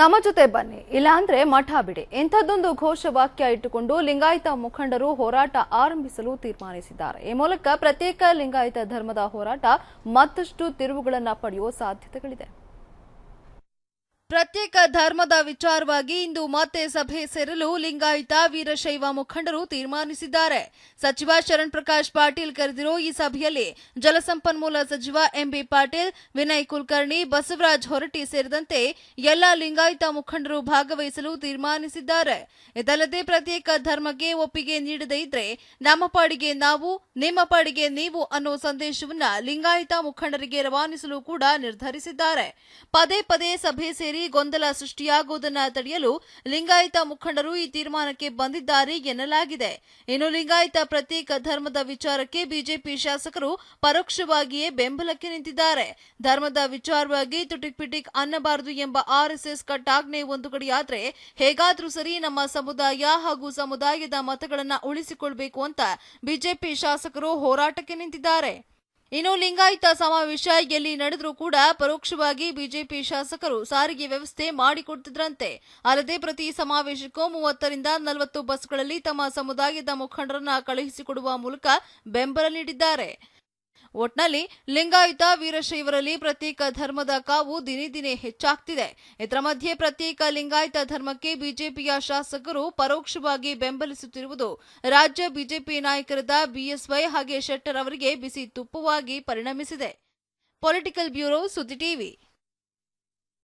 ನಮ್ಮ ಜೊತೆ ಬನ್ನಿ ಇಲ್ಲಾಂದ್ರೆ ಮಠ ಬಿಡಿ ಇಂಥದ್ದೊಂದು ಘೋಷವಾಕ್ಯ ಇಟ್ಟುಕೊಂಡು ಲಿಂಗಾಯತ ಮುಖಂಡರು ಹೋರಾಟ ಆರಂಭಿಸಲು ತೀರ್ಮಾನಿಸಿದ್ದಾರೆ ಈ ಮೂಲಕ ಪ್ರತ್ಯೇಕ ಲಿಂಗಾಯತ ಧರ್ಮದ ಹೋರಾಟ ಮತ್ತಷ್ಟು ತಿರುವುಗಳನ್ನ ಪಡೆಯುವ ಸಾಧ್ಯತೆಗಳಿದೆ ಪ್ರತ್ಯೇಕ ಧರ್ಮದ ವಿಚಾರವಾಗಿ ಇಂದು ಮತ್ತೆ ಸಭೆ ಸೇರಲು ಲಿಂಗಾಯತ ವೀರಶೈವ ಮುಖಂಡರು ತೀರ್ಮಾನಿಸಿದ್ದಾರೆ ಸಚಿವ ಶರಣ್ ಪ್ರಕಾಶ್ ಪಾಟೀಲ್ ಕರೆದಿರೋ ಈ ಸಭೆಯಲ್ಲಿ ಜಲಸಂಪನ್ಮೂಲ ಸಚಿವ ಎಂಬಿ ಪಾಟೀಲ್ ವಿನಯ್ ಕುಲಕರ್ಣಿ ಬಸವರಾಜ್ ಹೊರಟ್ಟಿ ಸೇರಿದಂತೆ ಎಲ್ಲ ಲಿಂಗಾಯತ ಮುಖಂಡರು ಭಾಗವಹಿಸಲು ತೀರ್ಮಾನಿಸಿದ್ದಾರೆ ಇದಲ್ಲದೆ ಪ್ರತ್ಯೇಕ ಧರ್ಮಕ್ಕೆ ಒಪ್ಪಿಗೆ ನೀಡದೇ ಇದ್ರೆ ನಮ್ಮ ಪಾಡಿಗೆ ನಾವು ನಿಮ್ಮ ಪಾಡಿಗೆ ನೀವು ಅನ್ನೋ ಸಂದೇಶವನ್ನ ಲಿಂಗಾಯತ ಮುಖಂಡರಿಗೆ ರವಾನಿಸಲು ಕೂಡ ನಿರ್ಧರಿಸಿದ್ದಾರೆ ಪದೇ ಪದೇ ಸಭೆ ಸೇರಿ ಗೊಂದಲ ಸೃಷ್ಟಿಯಾಗುವುದನ್ನ ತಡೆಯಲು ಲಿಂಗಾಯತ ಮುಖಂಡರು ಈ ತೀರ್ಮಾನಕ್ಕೆ ಬಂದಿದ್ದಾರೆ ಎನ್ನಲಾಗಿದೆ ಇನ್ನು ಲಿಂಗಾಯತ ಪ್ರತ್ಯೇಕ ಧರ್ಮದ ವಿಚಾರಕ್ಕೆ ಬಿಜೆಪಿ ಶಾಸಕರು ಪರೋಕ್ಷವಾಗಿಯೇ ಬೆಂಬಲಕ್ಕೆ ನಿಂತಿದ್ದಾರೆ ಧರ್ಮದ ವಿಚಾರವಾಗಿ ತುಟಿಕ್ ಪಿಟಿಕ್ ಅನ್ನಬಾರದು ಎಂಬ ಆರ್ಎಸ್ಎಸ್ ಕಟ್ಟಾಜ್ಞೆ ಒಂದು ಕಡೆಯಾದ್ರೆ ಹೇಗಾದ್ರೂ ಸರಿ ನಮ್ಮ ಸಮುದಾಯ ಹಾಗೂ ಸಮುದಾಯದ ಮತಗಳನ್ನ ಉಳಿಸಿಕೊಳ್ಬೇಕು ಅಂತ ಬಿಜೆಪಿ ಶಾಸಕರು ಹೋರಾಟಕ್ಕೆ ನಿಂತಿದ್ದಾರೆ ಇನ್ನು ಲಿಂಗಾಯತ ಸಮಾವೇಶ ಎಲ್ಲಿ ನಡೆದ್ರೂ ಕೂಡ ಪರೋಕ್ಷವಾಗಿ ಬಿಜೆಪಿ ಶಾಸಕರು ಸಾರಿಗೆ ವ್ಯವಸ್ಥೆ ಮಾಡಿಕೊಡ್ತಿದ್ರಂತೆ ಅಲ್ಲದೆ ಪ್ರತಿ ಸಮಾವೇಶಕ್ಕೂ ಮೂವತ್ತರಿಂದ ನಲವತ್ತು ಬಸ್ಗಳಲ್ಲಿ ತಮ್ಮ ಸಮುದಾಯದ ಮುಖಂಡರನ್ನ ಕಳುಹಿಸಿಕೊಡುವ ಮೂಲಕ ಬೆಂಬಲ ನೀಡಿದ್ದಾರೆ ಒಟ್ನಲ್ಲಿ ಲಿಂಗಾಯತ ವೀರಶೈವರಲ್ಲಿ ಪ್ರತ್ಯೇಕ ಧರ್ಮದ ಕಾವು ದಿನೇ ದಿನೇ ಹೆಚ್ಚಾಗ್ತಿದೆ ಇದರ ಮಧ್ಯೆ ಪ್ರತ್ಯೇಕ ಲಿಂಗಾಯತ ಧರ್ಮಕ್ಕೆ ಬಿಜೆಪಿಯ ಶಾಸಕರು ಪರೋಕ್ಷವಾಗಿ ಬೆಂಬಲಿಸುತ್ತಿರುವುದು ರಾಜ್ಯ ಬಿಜೆಪಿ ನಾಯಕರಾದ ಬಿಎಸ್ವೈ ಹಾಗೆ ಶೆಟ್ಟರ್ ಅವರಿಗೆ ಬಿಸಿ ತುಪ್ಪವಾಗಿ ಪರಿಣಮಿಸಿದೆ ಪೊಲಿಟಿಕಲ್ ಬ್ಯೂರೋ ಸುದ್ದಿ ಟಿವಿ